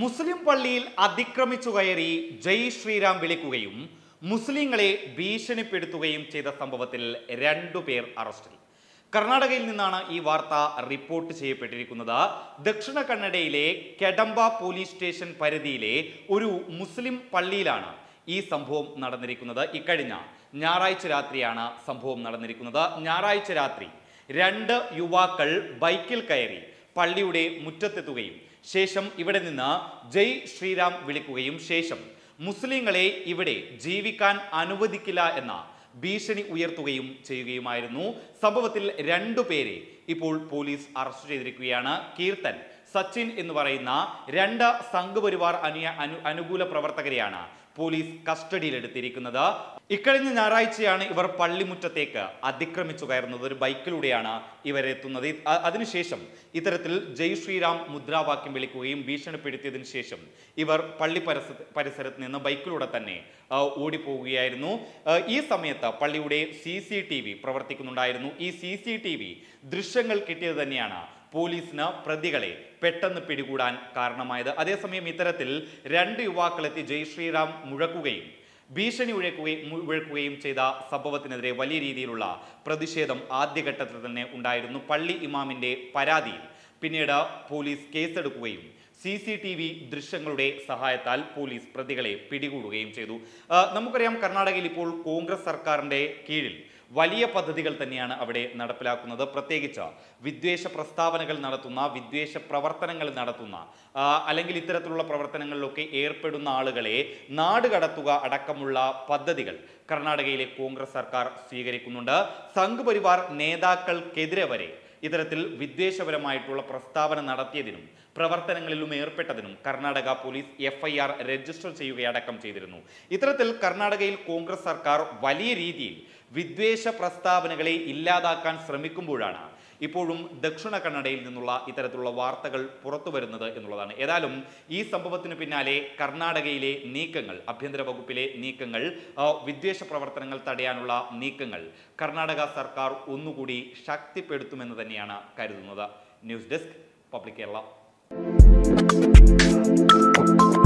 മുസ്ലിം പള്ളിയിൽ അതിക്രമിച്ചു കയറി ജയ് ശ്രീറാം വിളിക്കുകയും മുസ്ലിങ്ങളെ ഭീഷണിപ്പെടുത്തുകയും ചെയ്ത സംഭവത്തിൽ രണ്ടുപേർ അറസ്റ്റിൽ കർണാടകയിൽ നിന്നാണ് ഈ വാർത്ത റിപ്പോർട്ട് ചെയ്യപ്പെട്ടിരിക്കുന്നത് ദക്ഷിണ കന്നഡയിലെ കെഡംബ പോലീസ് സ്റ്റേഷൻ പരിധിയിലെ ഒരു മുസ്ലിം പള്ളിയിലാണ് ഈ സംഭവം നടന്നിരിക്കുന്നത് ഇക്കഴിഞ്ഞ ഞായറാഴ്ച രാത്രിയാണ് സംഭവം നടന്നിരിക്കുന്നത് ഞായറാഴ്ച രാത്രി രണ്ട് യുവാക്കൾ ബൈക്കിൽ കയറി പള്ളിയുടെ മുറ്റത്തെത്തുകയും ശേഷം ഇവിടെ നിന്ന് ജയ് ശ്രീറാം വിളിക്കുകയും ശേഷം മുസ്ലിങ്ങളെ ഇവിടെ ജീവിക്കാൻ അനുവദിക്കില്ല എന്ന ഭീഷണി ഉയർത്തുകയും ചെയ്യുകയുമായിരുന്നു സംഭവത്തിൽ രണ്ടുപേരെ ഇപ്പോൾ പോലീസ് അറസ്റ്റ് ചെയ്തിരിക്കുകയാണ് കീർത്തൻ സച്ചിൻ എന്ന് പറയുന്ന രണ്ട് സംഘപരിവാർ അനുയ അനു അനുകൂല പ്രവർത്തകരെയാണ് പോലീസ് കസ്റ്റഡിയിലെടുത്തിരിക്കുന്നത് ഇക്കഴിഞ്ഞ ഞായറാഴ്ചയാണ് ഇവർ പള്ളിമുറ്റത്തേക്ക് അതിക്രമിച്ചു കയറുന്നത് ഒരു ബൈക്കിലൂടെയാണ് ഇവരെത്തുന്നത് അ- അതിനുശേഷം ഇത്തരത്തിൽ ജയ് ശ്രീറാം മുദ്രാവാക്യം വിളിക്കുകയും ഭീഷണിപ്പെടുത്തിയതിനു ശേഷം ഇവർ പള്ളി പരിസ പരിസരത്ത് നിന്ന് ബൈക്കിലൂടെ തന്നെ ആ, ഓടിപ്പോവുകയായിരുന്നു ആ, ഈ സമയത്ത് പള്ളിയുടെ സി സി ടി വി പ്രവർത്തിക്കുന്നുണ്ടായിരുന്നു ഈ സി സി ടി വി ദൃശ്യങ്ങൾ കിട്ടിയത് തന്നെയാണ് പോലീസിന് പ്രതികളെ പെട്ടെന്ന് പിടികൂടാൻ കാരണമായത് അതേസമയം ഇത്തരത്തിൽ രണ്ട് യുവാക്കളെത്തി ജയ് ശ്രീറാം മുഴക്കുകയും ഭീഷണി ഉഴക്കുകയും മുഴക്കുകയും ചെയ്ത സംഭവത്തിനെതിരെ വലിയ രീതിയിലുള്ള പ്രതിഷേധം ആദ്യഘട്ടത്തിൽ തന്നെ ഉണ്ടായിരുന്നു പള്ളി ഇമാമിന്റെ പരാതിയിൽ പിന്നീട് പോലീസ് കേസെടുക്കുകയും സി സി ടി വി ദൃശ്യങ്ങളുടെ സഹായത്താൽ പോലീസ് പ്രതികളെ പിടികൂടുകയും ചെയ്തു ആ, നമുക്കറിയാം കർണാടകയിൽ ഇപ്പോൾ കോൺഗ്രസ് സർക്കാരിന്റെ കീഴിൽ വലിയ പദ്ധതികൾ തന്നെയാണ് അവിടെ നടപ്പിലാക്കുന്നത് പ്രത്യേകിച്ച് വിദ്വേഷ പ്രസ്താവനകൾ നടത്തുന്ന വിദ്വേഷ പ്രവർത്തനങ്ങൾ നടത്തുന്ന ആ, അല്ലെങ്കിൽ ഇത്തരത്തിലുള്ള പ്രവർത്തനങ്ങളിലൊക്കെ ഏർപ്പെടുന്ന ആളുകളെ നാട് കടത്തുക അടക്കമുള്ള പദ്ധതികൾ കർണാടകയിലെ കോൺഗ്രസ് സർക്കാർ സ്വീകരിക്കുന്നുണ്ട് സംഘ് പരിവാർ നേതാക്കൾക്കെതിരെ വരെ ഇത്തരത്തിൽ വിദ്വേഷപരമായിട്ടുള്ള പ്രസ്താവന നടത്തിയതിനും പ്രവർത്തനങ്ങളിലും ഏർപ്പെട്ടതിനും Karnataka police F I R register ചെയ്യുകയടക്കം ചെയ്തിരുന്നു ഇത്തരത്തിൽ കർണാടകയിൽ കോൺഗ്രസ് സർക്കാർ വലിയ രീതിയിൽ വിദ്വേഷ പ്രസ്താവനകളെ ഇല്ലാതാക്കാൻ ശ്രമിക്കുമ്പോഴാണ് ഇപ്പോഴും ദക്ഷിണ കന്നഡയിൽ നിന്നുള്ള ഇത്തരത്തിലുള്ള വാർത്തകൾ പുറത്തു വരുന്നത് എന്നുള്ളതാണ് ഏതായാലും ഈ സംഭവത്തിന് പിന്നാലെ കർണാടകയിലെ നീക്കങ്ങൾ ആഭ്യന്തര വകുപ്പിലെ നീക്കങ്ങൾ ആ, വിദ്വേഷ പ്രവർത്തനങ്ങൾ തടയാനുള്ള നീക്കങ്ങൾ കർണാടക സർക്കാർ ഒന്നുകൂടി ശക്തിപ്പെടുത്തുമെന്ന് തന്നെയാണ് കരുതുന്നത് ന്യൂസ് ഡെസ്ക് പബ്ലിക് കേരള